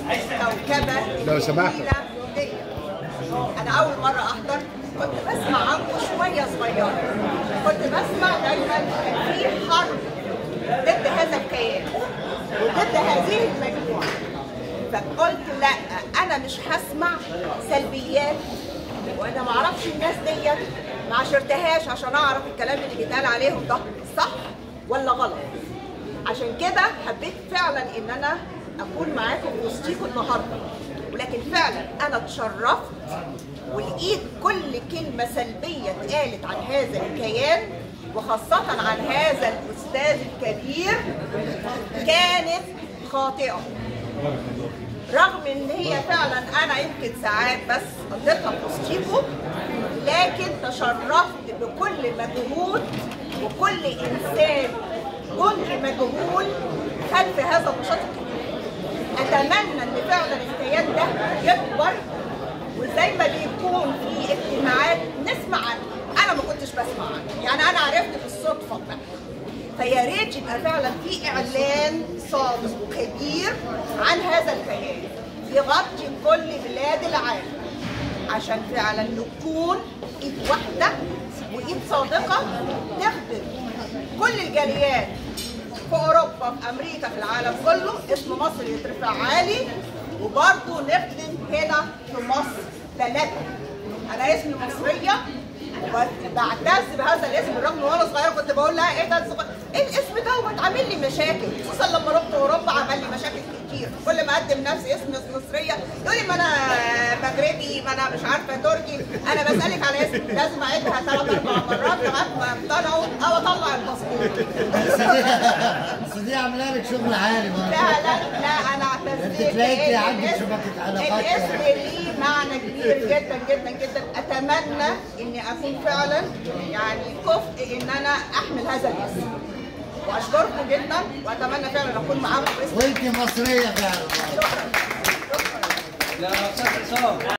كوكبه لو سمحت. جميلة دي. انا اول مره احضر كنت بسمع عنكم شويه صغيره كنت بسمع دايما كان في حرب ضد هذا الكيان وضد هذه المجموعه فقلت لا انا مش هسمع سلبيات وانا ما اعرفش الناس ديت ما عشرتهاش عشان اعرف الكلام اللي بيتقال عليهم ده صح ولا غلط عشان كده حبيت فعلا ان انا اكون معاكم وسطيكم النهارده ولكن فعلا انا اتشرفت ولقيت كل كلمه سلبيه اتقالت عن هذا الكيان وخاصه عن هذا الاستاذ الكبير كانت خاطئه رغم ان هي فعلا انا يمكن ساعات بس قضيتها في وسطيكم لكن تشرفت بكل مجهود وكل انسان جندي مجهول خلف هذا النشاط الكبير اتمنى ان فعلا الكيان ده يكبر وزي ما بيكون في اجتماعات نسمع عنه انا ما كنتش بسمع عنه يعني انا عرفت بالصدفه بقى فيا ريت يبقى فعلا في اعلان صادق وكبير عن هذا الكيان يغطي كل بلاد العالم عشان فعلا نكون ايد واحده وايد صادقه تخدم كل الجاليات في اوروبا في امريكا في العالم كله اسم مصر يترفع عالي وبرضه نخدم هنا في مصر بلدنا انا اسمي مصريه وبعتز بهذا الاسم بالرغم وانا صغيره كنت بقول لها ايه ده الصغ- ايه الاسم دوت عامل لي مشاكل خصوصا لما رحت اوروبا عمل لي مشاكل كتير كل ما اقدم نفسي اسم مصريه يقول لي ما انا مغربي ما انا مش عارفه تركي انا بسالك على اسم لازم اعيدها ثلاث اربع مرات لغايه ما اقتنعوا او اطلع الباسبور بس دي عامله لك شغل عالي برضه. لا لا لا انا اعتزيت انت تلاقيكي لأن عندك الاسم- شبكة علاقات الاسم يعني. ليه معنى كبير جدا جدا جدا اتمنى اني اكون فعلا يعني كفء ان انا احمل هذا الاسم واشكركم جدا واتمنى فعلا اكون معاكم باسم وانت مصريه فعلا شكرا شكرا لا استاذ حسام